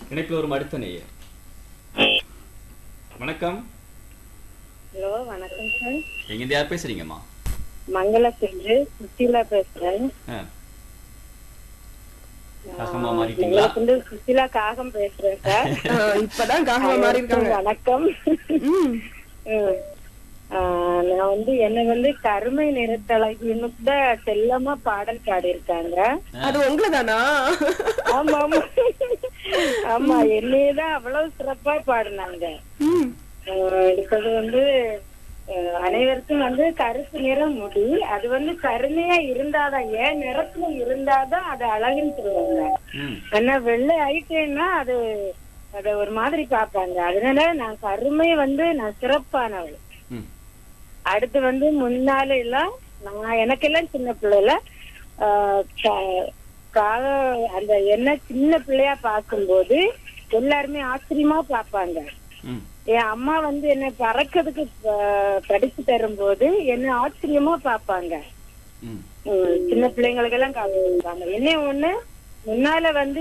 இணைப்பில் வரும் அடுத்த நேயர் வணக்கம் ஹலோ வணக்கம் சார் எங்கிருந்து யார் பேசுறீங்கம்மா மங்கள சென்று சுசிலா பேசுறேன் ஆ. காகமா மாறிட்டீங்களா? உங்களுக்கு வந்து சுசிலா காகம் பேசுறேன் சார் ஆ, இப்பதான் காகமா மாறி இருக்காங்க வணக்கம் ம். ம். ஆ, நான் வந்து என்ன வந்து கருமை நிறத்தழகின்னு கூட செல்லமா பாடல் பாடி இருக்காங்க அது உங்களதானா ஆமா ஆமா ஆமா என்னையதான் அவ்வளவு சிறப்பா பாடினாங்க ம். ஆஹ் அடுத்தது வந்து ஆஹ் அனைவருக்கும் வந்து கருப்பு நிறம் முடி அது வந்து கருமையா இருந்தாதான் ஏன் நிறத்துல இருந்தாதான் அது அழகுன்னு சொல்லுவாங்க ம் ஆனா வெள்ளை ஆயிட்டேன்னா அது அத ஒரு மாதிரி பாப்பாங்க அதனால நான் கருமை வந்து நான் சிறப்பானவள் ம் அடுத்து வந்து முன்னால எல்லாம் நான் எனக்கெல்லாம் சின்ன பிள்ளைல ஆஹ் கா- காக அந்த என்ன சின்ன பிள்ளையா பார்க்கும்போது எல்லாருமே ஆச்சரியமா பார்ப்பாங்க ம் என் அம்மா வந்து என்ன பறக்கிறதுக்கு ப- படிச்சு தரும்போது என்ன ஆச்சரியமா பார்ப்பாங்க ம் உம், சின்ன பிள்ளைங்களுக்கு எல்லாம் காமிப்பாங்க என்ன ஒண்ணு முன்னால வந்து